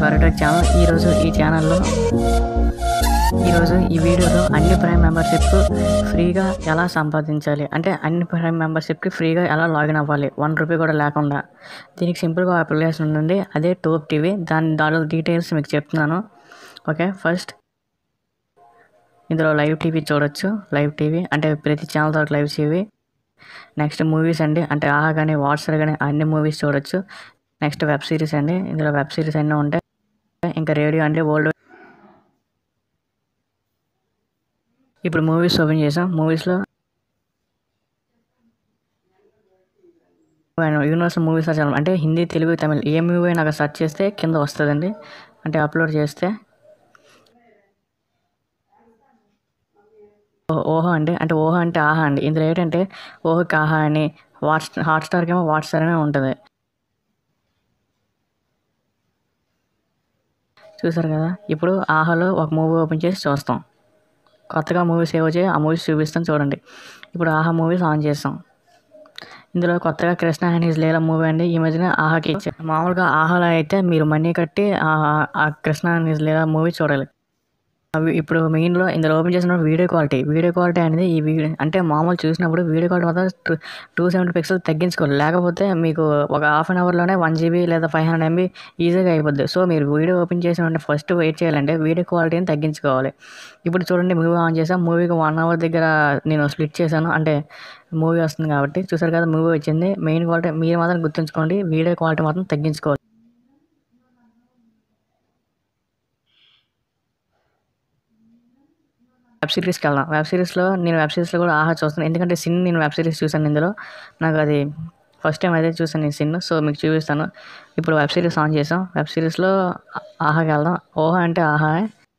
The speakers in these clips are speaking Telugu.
కరెక్ట్ ఛానల్ ఈరోజు ఈ ఛానల్లో ఈరోజు ఈ వీడియోలో అన్ని ప్రైమ్ మెంబర్షిప్ ఫ్రీగా ఎలా సంపాదించాలి అంటే అన్ని ప్రైమ్ మెంబర్షిప్కి ఫ్రీగా ఎలా లాగిన్ అవ్వాలి వన్ రూపీ కూడా లేకుండా దీనికి సింపుల్గా అప్లికేషన్ ఉంటుంది అదే టోప్ టీవీ దాని దాని డీటెయిల్స్ మీకు చెప్తున్నాను ఓకే ఫస్ట్ ఇందులో లైవ్ టీవీ చూడొచ్చు లైవ్ టీవీ అంటే ప్రతి ఛానల్ తోటి లైవ్ టీవీ నెక్స్ట్ మూవీస్ అండి అంటే ఆహా కానీ వాట్సాప్ కానీ అన్ని మూవీస్ చూడొచ్చు నెక్స్ట్ వెబ్ సిరీస్ అండి ఇందులో వెబ్ సిరీస్ అన్నీ ఉంటాయి ఇంకా రేడియో అంటే ఓల్డ్ ఇప్పుడు మూవీస్ ఓపెన్ చేసాం మూవీస్లో యూనివర్సల్ మూవీస్ ఛానల్ అంటే హిందీ తెలుగు తమిళ్ ఏ మూవీ అయినా అక్కడ సెర్చ్ చేస్తే కింద వస్తుందండి అంటే అప్లోడ్ చేస్తే ఓ- ఓహో అండి అంటే ఓహో అంటే ఆహా అండి ఇందులో ఏంటంటే ఓహోకి ఆహా అని వాట్స్ హాట్స్టార్కి ఏమో వాట్స్టార్ అని ఉంటుంది చూసారు కదా ఇప్పుడు ఆహాలో ఒక మూవీ ఓపెన్ చేసి చూస్తాం కొత్తగా మూవీస్ ఏవో వచ్చాయి ఆ మూవీస్ చూపిస్తాం చూడండి ఇప్పుడు ఆహా మూవీస్ ఆన్ చేస్తాం ఇందులో కొత్తగా Krishna and his Leela movie అండి ఈ మధ్యన ఆహాకి ఇచ్చారు మామూలుగా ఆహాలో అయితే మీరు మనీ కట్టి ఆ- ఆ Krishna and his Leela movie చూడాలి అవి ఇప్పుడు మెయిన్లో ఇందులో ఓపెన్ చేసిన వీడియో క్వాలిటీ వీడియో క్వాలిటీ అనేది ఈ వీడియో అంటే మామూలు చూసినప్పుడు వీడియో క్వాలిటీ మాత్రం టూ టూ సెవెంటీ పిక్సెల్ తగ్గించుకోవాలి లేకపోతే మీకు ఒక హాఫ్ అన్ అవర్లోనే వన్ జీబీ లేదా ఫైవ్ హండ్రెడ్ ఎంబీ ఈజీగా అయిపోద్ది సో మీరు వీడియో ఓపెన్ చేసిన వెంటనే ఫస్ట్ వెయిట్ చేయాలంటే వీడియో క్వాలిటీని తగ్గించుకోవాలి ఇప్పుడు చూడండి మూవీ ఆన్ చేసాం మూవీకి వన్ అవర్ దగ్గర నేను స్ప్లిట్ చేశాను అంటే మూవీ వస్తుంది కాబట్టి చూసారు కదా మూవీ వచ్చింది మెయిన్ క్వాలిటీ మీరు మాత్రం గుర్తుంచుకోండి వీడియో క్వాలిటీ మాత్రం తగ్గించుకోవాలి వెబ్ సిరీస్కి వెళ్దాం వెబ్ సిరీస్లో నేను వెబ్ సిరీస్లో కూడా ఆహా చూస్తాను ఎందుకంటే సిన్ నేను వెబ్ సిరీస్ చూసాను ఇందులో నాకు అది ఫస్ట్ టైం అదే చూసాను నేను సిన్ సో మీకు చూపిస్తాను ఇప్పుడు వెబ్ సిరీస్ ఆన్ చేసాం వెబ్ సిరీస్లో ఆహాకి వెళ్దాం ఓహా అంటే ఆహా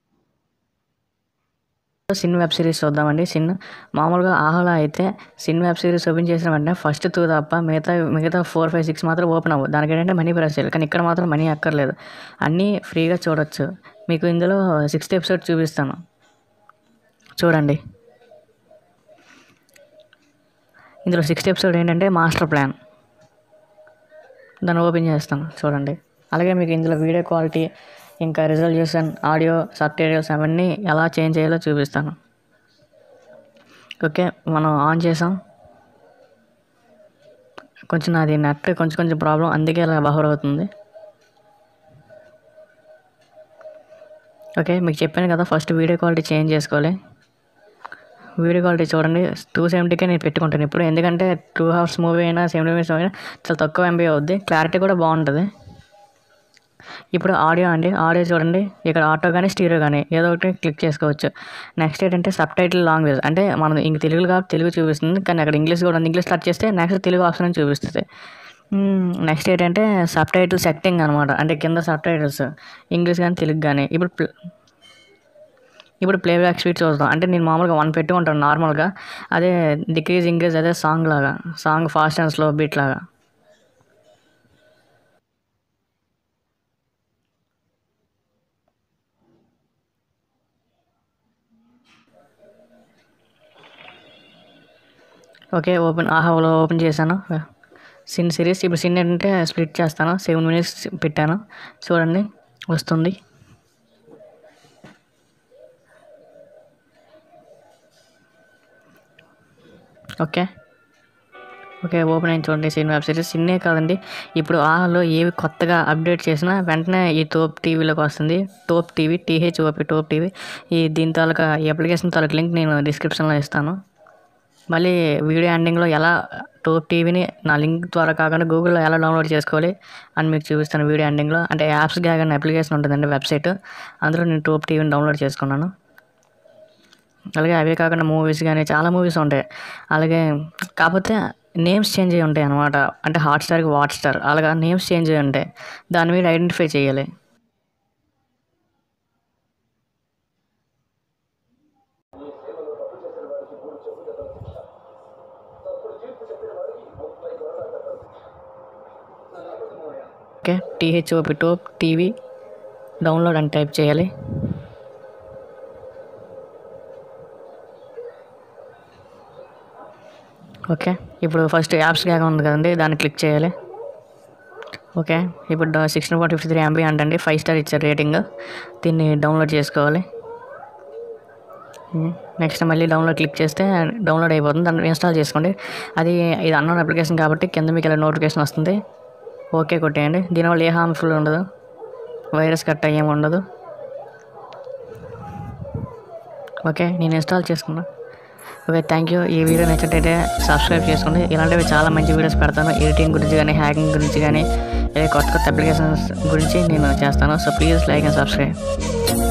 సిన్ వెబ్ సిరీస్ చూద్దామండి సిన్ మామూలుగా ఆహాలో అయితే సిన్ వెబ్ సిరీస్ ఓపెన్ చేసిన వెంటనే ఫస్ట్ టూ తప్ప మిగతా మిగతా ఫోర్ ఫైవ్ సిక్స్ మాత్రం ఓపెన్ అవ్వదు దానికి ఏంటంటే మనీ ప్రెస్ చేయాలి కానీ ఇక్కడ మాత్రం మనీ అక్కర్లేదు అన్నీ ఫ్రీగా చూడొచ్చు మీకు ఇందులో సిక్స్త్ ఎపిసోడ్ చూపిస్తాను చూడండి ఇందులో సిక్స్త్ ఎపిసోడ్ ఏంటంటే మాస్టర్ ప్లాన్ దాన్ని ఓపెన్ చేస్తాను చూడండి అలాగే మీకు ఇందులో వీడియో క్వాలిటీ ఇంకా రిజల్యూషన్ ఆడియో సబ్టైటిల్స్ అవన్నీ ఎలా చేంజ్ చేయాలో చూపిస్తాను ఓకే మనం ఆన్ చేసాం కొంచెం నాది నెట్ కొంచెం కొంచెం ప్రాబ్లం అందుకే ఇలా బహర్ అవుతుంది ఓకే మీకు చెప్పాను కదా ఫస్ట్ వీడియో క్వాలిటీ చేంజ్ చేసుకోవాలి వీడియో క్వాలిటీ చూడండి టూ సెవెంటీకే నేను పెట్టుకుంటాను ఇప్పుడు ఎందుకంటే టూ అవర్స్ మూవీ అయినా సెవెంటీ మినిట్స్ అయినా చాలా తక్కువ ఎంబీ అవుద్ది క్లారిటీ కూడా బాగుంటుంది ఇప్పుడు ఆడియో అండి ఆడియో చూడండి ఇక్కడ ఆటో కానీ స్టీరియో కానీ ఏదో ఒకటి క్లిక్ చేసుకోవచ్చు నెక్స్ట్ ఏంటంటే సబ్ టైటిల్ లాంగ్వేజ్ అంటే మనం ఇంక తెలుగు కాబట్టి తెలుగు చూపిస్తుంది కానీ అక్కడ ఇంగ్లీష్ కూడా ఉంది ఇంగ్లీష్ స్టార్ట్ చేస్తే నెక్స్ట్ తెలుగు ఆప్షన్ అని చూపిస్తుంది నెక్స్ట్ ఏంటంటే సబ్ టైటిల్ సెట్టింగ్ అనమాట అంటే కింద సబ్ టైటిల్స్ ఇంగ్లీష్ కానీ తెలుగు కానీ ఇప్పుడు ప్ల- ఇప్పుడు ప్లేబ్యాక్ స్పీడ్ చూద్దాం అంటే నేను మామూలుగా వన్ పెట్టుకుంటాను నార్మల్గా అదే డిక్రీజ్ ఇంక్రీజ్ అదే సాంగ్ లాగా song fast and slow beat లాగా ఓకే ఓపెన్ ఆహాలో ఓపెన్ చేశాను సిన్ సిరీస్ ఇప్పుడు సిన్ ఏంటంటే స్ప్లిట్ చేస్తాను సెవెన్ మినిట్స్ పెట్టాను చూడండి వస్తుంది ఓకే ఓకే ఓపెన్ అయింది చూడండి సిన్ వెబ్ సిరీస్ సిన్నే కాదండి ఇప్పుడు ఆహాలో ఏవి కొత్తగా అప్డేట్ చేసినా వెంటనే ఈ టోప్ టీవీలోకి వస్తుంది Thop TV THOP Thop TV ఈ దీని తాలూకా ఈ అప్లికేషన్ తాలూకా లింక్ నేను డిస్క్రిప్షన్లో ఇస్తాను మళ్ళీ వీడియో ఎండింగ్లో ఎలా టోప్ టీవీని నా లింక్ ద్వారా కాకుండా గూగుల్లో ఎలా డౌన్లోడ్ చేసుకోవాలి అని మీకు చూపిస్తాను వీడియో ఎండింగ్లో అంటే యాప్స్ కానీ అప్లికేషన్ ఉంటుందండి వెబ్సైట్ అందులో నేను టోప్ టీవీని డౌన్లోడ్ చేసుకున్నాను అలాగే అవే కాకుండా మూవీస్ కానీ చాలా మూవీస్ ఉంటాయి అలాగే కాకపోతే నేమ్స్ చేంజ్ అయ్యి ఉంటాయి అనమాట అంటే హాట్స్టార్కి వాట్స్టార్ అలాగా నేమ్స్ చేంజ్ అయ్యి ఉంటాయి దాని మీద ఐడెంటిఫై చేయాలి okay THOP Thop TV download అని టైప్ చేయాలి ఓకే ఇప్పుడు ఫస్ట్ యాప్స్ గ్యాగ్ ఉంది కదండి దాన్ని క్లిక్ చేయాలి ఓకే ఇప్పుడు sixteen point fifty three MB అంటండి ఫైవ్ స్టార్ ఇచ్చారు రేటింగ్ దీన్ని డౌన్లోడ్ చేసుకోవాలి నెక్స్ట్ మళ్ళీ డౌన్లోడ్ క్లిక్ చేస్తే డౌన్లోడ్ అయిపోతుంది దాన్ని ఇన్స్టాల్ చేసుకోండి అది ఇది అన్నోన్ అప్లికేషన్ కాబట్టి కింద మీకు ఇలా నోటిఫికేషన్ వస్తుంది ఓకే కొట్టేయండి దీనివల్ల ఏ హార్మ్ఫుల్ ఉండదు వైరస్ కట్ అయ్యేమి ఉండదు ఓకే నేను ఇన్స్టాల్ చేసుకున్నా ఓకే థ్యాంక్ యూ ఈ వీడియో నచ్చినట్టయితే సబ్స్క్రైబ్ చేసుకోండి ఇలాంటివి చాలా మంచి వీడియోస్ పెడతాను ఎడిటింగ్ గురించి కానీ హ్యాకింగ్ గురించి కానీ కొత్త కొత్త అప్లికేషన్స్ గురించి నేను చేస్తాను so please like and subscribe